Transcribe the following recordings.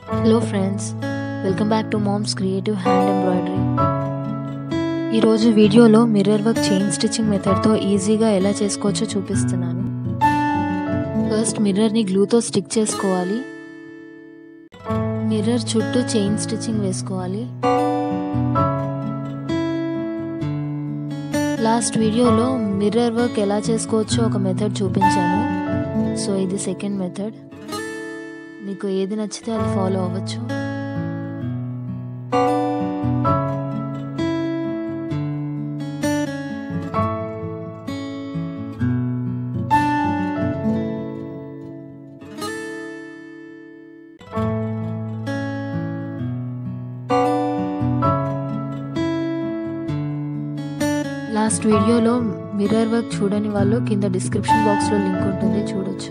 hello friends welcome back to moms creative hand embroidery ఈరోజు వీడియోలో mirror work chain stitching మెథడ్తో ఈజీగా ఎలా చేసుకోవచ్చో చూపిస్తున్నాను ఫస్ట్ మిర్రర్ని గ్లూతో స్టిక్ చేసుకోవాలి మిర్రర్ చుట్టూ చైన్ స్టిచ్చింగ్ వేసుకోవాలి లాస్ట్ వీడియోలో మిర్రర్ వర్క్ ఎలా చేసుకోవచ్చో ఒక మెథడ్ చూపించాను సో ఇది సెకండ్ మెథడ్ మీకు ఏది నచ్చితే అది ఫాలో అవ్వచ్చు లాస్ట్ వీడియోలో మిర్రర్ వర్క్ చూడని వాళ్ళు కింద డిస్క్రిప్షన్ బాక్స్లో లింక్ ఉంటుంది చూడొచ్చు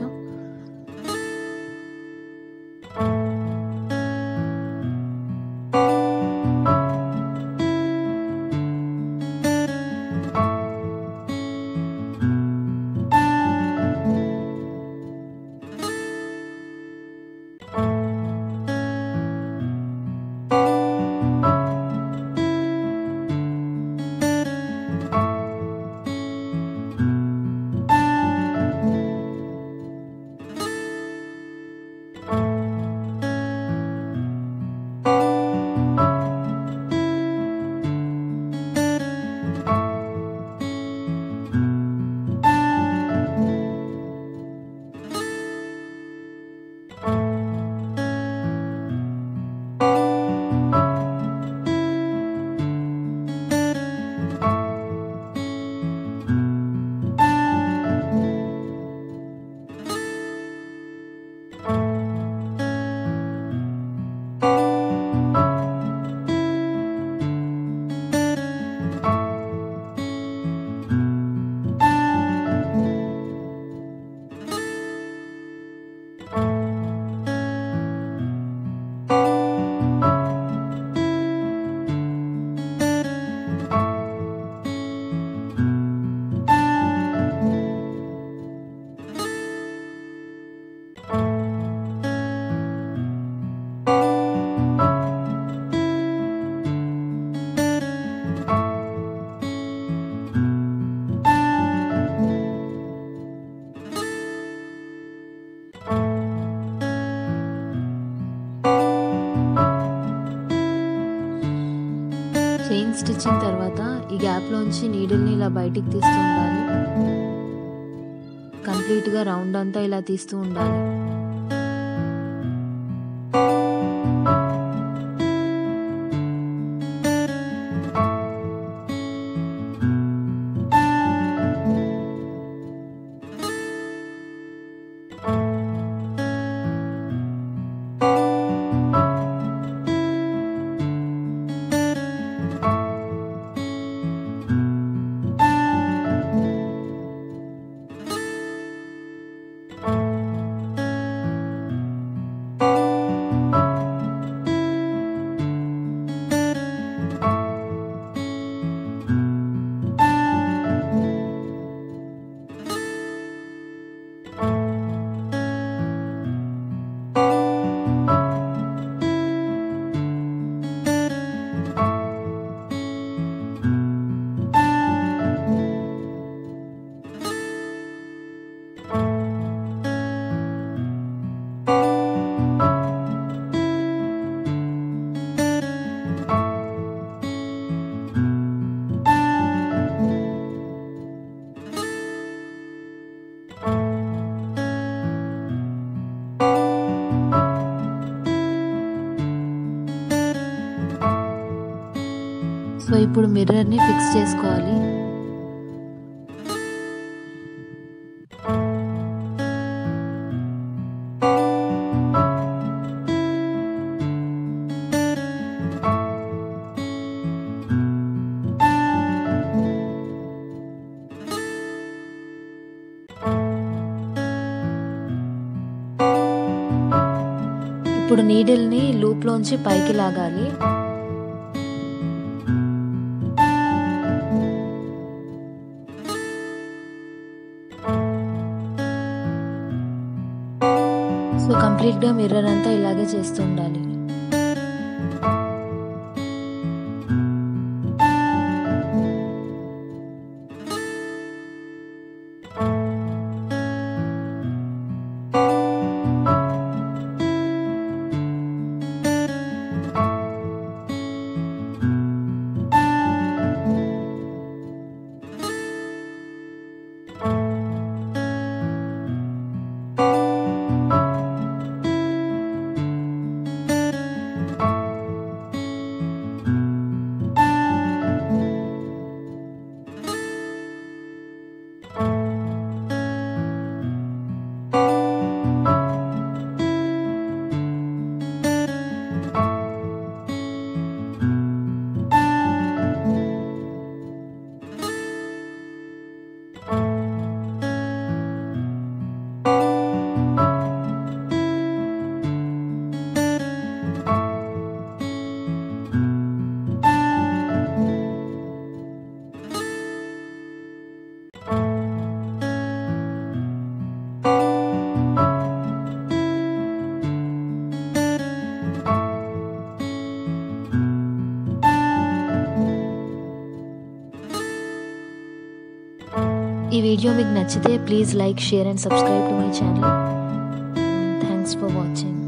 చైన్ స్టిచ్చింగ్ తర్వాత ఈ గ్యాప్లోంచి నీడిల్ని ఇలా బయటికి తీస్తూ ఉండాలి కంప్లీట్గా రౌండ్ అంతా ఇలా తీస్తూ ఉండాలి సో ఇప్పుడు మిర్రర్ని ఫిక్స్ చేసుకోవాలి ఇప్పుడు నీడిల్ని లూప్లోంచి పైకి లాగాలి సో కంప్లీట్గా మిర్రర్ అంతా ఇలాగే చేస్తుండాలి ఈ వీడియో మీకు నచ్చితే please like share and subscribe to my channel thanks for watching